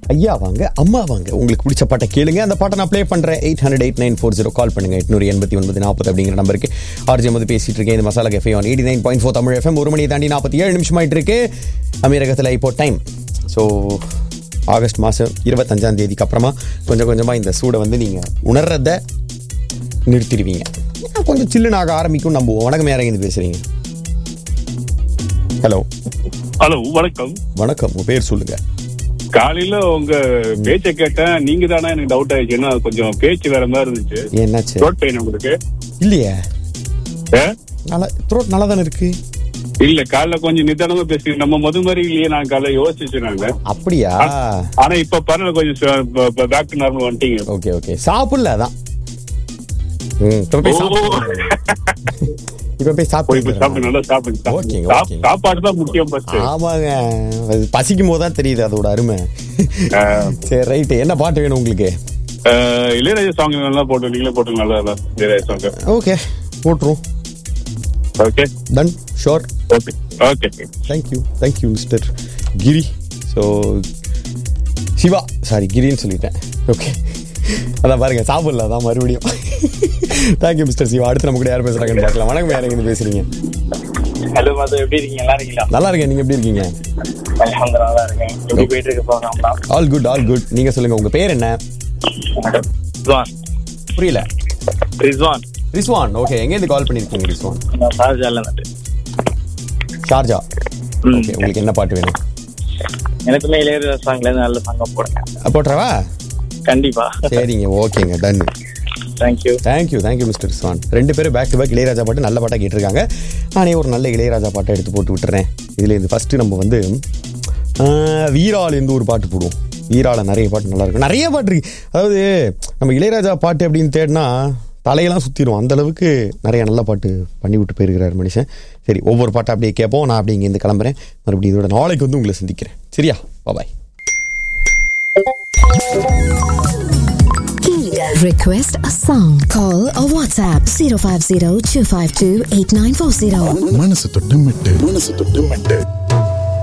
ஐயா வாங்க அம்மா வாங்க உங்களுக்கு பிடிச்ச பாட்டை கேளுங்க அந்த பாட்டை நான் ப்ளே பண்ணுறேன் eight hundred eight nine four zero call பண்ணுங்க எட்நூறு எண்பத்தி ஒன்பது நாற்பது அப்படிங்கிற நம்பருக்கு ஆர்ஜி வந்து பேசிட்டு இருக்கேன் இந்த masala cafe on eighty nine point four Tamil FM ஒரு மணி தாண்டி நாற்பத்தி ஏழு நிமிஷம் ஆயிட்டு இருக்கு அமீரகத்தில் இப்போ டைம் ஸோ ஆகஸ்ட் மாதம் இருபத்தஞ்சாம் தேதிக்கு அப்புறமா கொஞ்சம் கொஞ்சமாக இந்த சூடை வந்து நீங்கள் உணர்றத நிறுத்திடுவீங்க கொஞ்சம் சில்லுன்னு ஆக ஆரம்பிக்கும் நம்புவோம் வணக்கம் யாரையும் இருந்து பேசுறீங்க ஹலோ ஹலோ வணக்கம் வணக்கம் உங்க பேர் சொல்லுங்க காலையில உங்க பேச்ச கேட்டேன் நீங்க தானே எனக்கு டவுட் ஆயிடுச்சு ஏன்னா கொஞ்சம் பேச்சு வேற மாதிரி இருந்துச்சு என்னாச்சு த்ரோட் பெயின் உங்களுக்கு இல்லையே ஏ? நல்லா த்ரோட் நல்லா தானே இருக்கு இல்ல காலைல கொஞ்சம் நிதானமா பேசுறீங்க நம்ம மது மாதிரி இல்லையே நான் காலைல யோசிச்சு நாங்க அப்படியா ஆனா இப்ப பரவாயில்ல கொஞ்சம் பேக் டு நார்மல் வந்துட்டீங்க ஓகே ஓகே சாப்பிடல அதான் ம், இப்ப போய் ஓ. சாப்பிடு. இப்ப போய் போய் சாப்பிட்டு போய் சாப்பிட்டு நல்லா சாப்பிடுங்க ஓகேங்க, சாப்பிடுங்க. சாப்- ஓகேங்க. சாப்பாடு தான் முக்கியம் ஃபர்ஸ்ட் ஆமாங்க அது பசிக்கும் போது தான் தெரியுது அதோட அருமை சரி ரைட்டு என்ன பாட்டு வேணும் உங்களுக்கு இளையராஜா சாங் நல்லா போட்டு நீங்களே போட்டு நல்லா இல்ல இளையராஜா சாங் ஓகே போட்டுரும் okay done sure okay okay thank you thank you mister Giri so Siva sorry கிரின்னு சொல்லிட்டேன் ஓகே அதான் பாருங்க சாப்பிடல அதான் மறுபடியும் தேங்க்யூ மிஸ்டர் சிவா அடுத்து நம்ம கூட யார் பேசுறாங்கன்னு பார்க்கலாம் வணக்கம் யார் எங்க பேசுறீங்க ஹலோ மது எப்படி இருக்கீங்க நல்லா இருக்கீங்களா நல்லா இருக்கேன் நீங்க எப்படி இருக்கீங்க அல்ஹம்துலில்லாஹ் நல்லா இருக்கேன் எப்படி போயிட்டு இருக்கு ப்ரோக்ராம்லாம் ஆல் குட் ஆல் குட் நீங்க சொல்லுங்க உங்க பேர் என்ன ரிஸ்வான் புரியல ரிஸ்வான் ரிஸ்வான் ஓகே எங்கேருந்து கால் பண்ணிருக்கீங்க ரிஸ்வான் நான் ஷார்ஜால இருந்துட்டு ஷார்ஜா ம். ஓகே உங்களுக்கு என்ன பாட்டு வேணும் எனக்குமே இளையராஜா சாங்ல இருந்து நல்ல சாங்கா போடுங்க அஹ் போட்டுறவா கண்டிப்பா சரிங்க ஓகேங்க done thank you thank you thank you mister Rizwan ரெண்டு பேரும் பேக் டு பேக் இளையராஜா பாட்டு நல்ல பாட்டாக கேட்டிருக்காங்க நானே ஒரு நல்ல இளையராஜா பாட்டை எடுத்து போட்டு விட்டுறேன் இதுல இருந்து ஃபர்ஸ்ட் நம்ம வந்து ஆஹ், வீராலேருந்து ஒரு பாட்டு போடுவோம் வீரால நிறைய பாட்டு நல்லா இருக்கும் நிறைய பாட்டு இருக்கு அதாவது நம்ம இளையராஜா பாட்டு அப்படின்னு தேடினா தலையெல்லாம் சுற்றிடும் அந்த அளவுக்கு நிறைய நல்ல பாட்டு பண்ணி விட்டு போயிருக்கிறார் மனுஷன் சரி ஒவ்வொரு பாட்டை அப்படியே கேட்போம் நான் அப்படியே இங்கேருந்து கிளம்புறேன் மறுபடியும் இதோட நாளைக்கு வந்து உங்களை சந்திக்கிறேன் சரியா பாய் Request a song. Call or WhatsApp 050 252 8940. மனசு தொட்டு மெட்டு மனசு தொட்டு மெட்டு